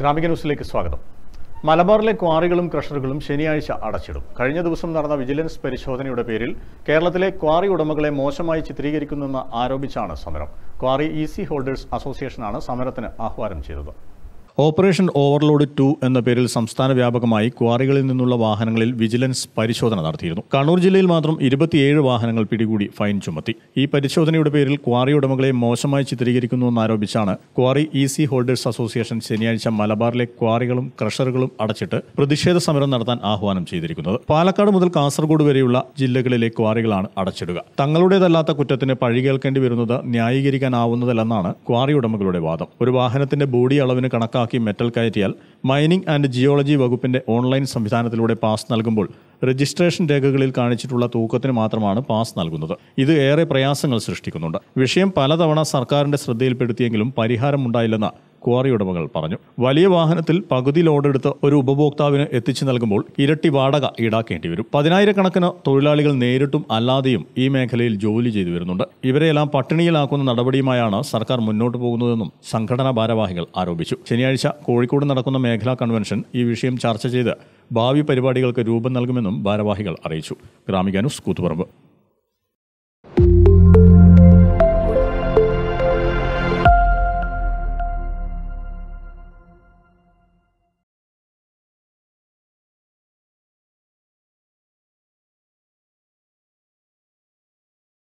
ഗ്രാമിക ന്യൂസിലേക്ക് സ്വാഗതം മലബാറിലെ ക്വാറികളും ക്രഷറുകളും ശനിയാഴ്ച അടച്ചിടും കഴിഞ്ഞ ദിവസം നടന്ന വിജിലൻസ് പരിശോധനയുടെ പേരിൽ കേരളത്തിലെ ക്വാറി ഉടമകളെ മോശമായി ചിത്രീകരിക്കുന്നെന്ന് ആരോപിച്ചാണ് സമരം ക്വാറി ഇ സി ഹോൾഡേഴ്സ് അസോസിയേഷനാണ് സമരത്തിന് ആഹ്വാനം ചെയ്തത് ഓപ്പറേഷൻ ഓവർലോഡ് ടു എന്ന പേരിൽ സംസ്ഥാന വ്യാപകമായി ക്വാറികളിൽ നിന്നുള്ള വാഹനങ്ങളിൽ വിജിലൻസ് പരിശോധന നടത്തിയിരുന്നു കണ്ണൂർ ജില്ലയിൽ മാത്രം ഇരുപത്തിയേഴ് വാഹനങ്ങൾ പിടികൂടി ഫൈൻ ചുമത്തി ഈ പരിശോധനയുടെ പേരിൽ ക്വാറി ഉടമകളെ മോശമായി ചിത്രീകരിക്കുന്നുവെന്നാരോപിച്ചാണ് quarry E C holders association ശനിയാഴ്ച മലബാറിലെ ക്വാറികളും ക്രഷറുകളും അടച്ചിട്ട് പ്രതിഷേധ സമരം നടത്താൻ ആഹ്വാനം ചെയ്തിരിക്കുന്നത് പാലക്കാട് മുതൽ കാസർഗോഡ് വരെയുള്ള ജില്ലകളിലെ ക്വാറികളാണ് അടച്ചിടുക തങ്ങളുടേതല്ലാത്ത കുറ്റത്തിന് പഴി കേൾക്കേണ്ടി വരുന്നത് ന്യായീകരിക്കാനാവുന്നതല്ലെന്നാണ് ക്വാറി ഉടമകളുടെ വാദം ഒരു വാഹനത്തിന്റെ ബോഡി അളവിന് കണക്കാക്കി മെറ്റൽ കയറ്റിയാൽ മൈനിംഗ് ആൻഡ് ജിയോളജി വകുപ്പിന്റെ ഓൺലൈൻ സംവിധാനത്തിലൂടെ പാസ് നൽകുമ്പോൾ രജിസ്ട്രേഷൻ രേഖകളിൽ കാണിച്ചിട്ടുള്ള തൂക്കത്തിന് മാത്രമാണ് പാസ് നൽകുന്നത് ഇത് ഏറെ പ്രയാസങ്ങൾ സൃഷ്ടിക്കുന്നുണ്ട് വിഷയം പലതവണ സർക്കാരിന്റെ ശ്രദ്ധയിൽപ്പെടുത്തിയെങ്കിലും പരിഹാരമുണ്ടായില്ലെന്ന് ക്വാറി ഉടമകൾ പറഞ്ഞു വലിയ വാഹനത്തിൽ പകുതി ലോഡെടുത്ത് ഒരു ഉപഭോക്താവിന് എത്തിച്ചു നൽകുമ്പോൾ ഇരട്ടി വാടക ഈടാക്കേണ്ടി വരും പതിനായിരക്കണക്കിന് തൊഴിലാളികൾ നേരിട്ടും അല്ലാതെയും ഈ മേഖലയിൽ ജോലി ചെയ്തു വരുന്നുണ്ട് ഇവരെയെല്ലാം പട്ടിണിയിലാക്കുന്ന നടപടിയുമായാണ് സർക്കാർ മുന്നോട്ട് പോകുന്നതെന്നും സംഘടനാ ഭാരവാഹികൾ ആരോപിച്ചു ശനിയാഴ്ച കോഴിക്കോട് നടക്കുന്ന മേഖലാ കൺവെൻഷൻ ഈ വിഷയം ചർച്ച ചെയ്ത് ഭാവി പരിപാടികൾക്ക് രൂപം നൽകുമെന്നും ഭാരവാഹികൾ അറിയിച്ചു ഗ്രാമിക ന്യൂസ് കൂത്തുപറമ്പ്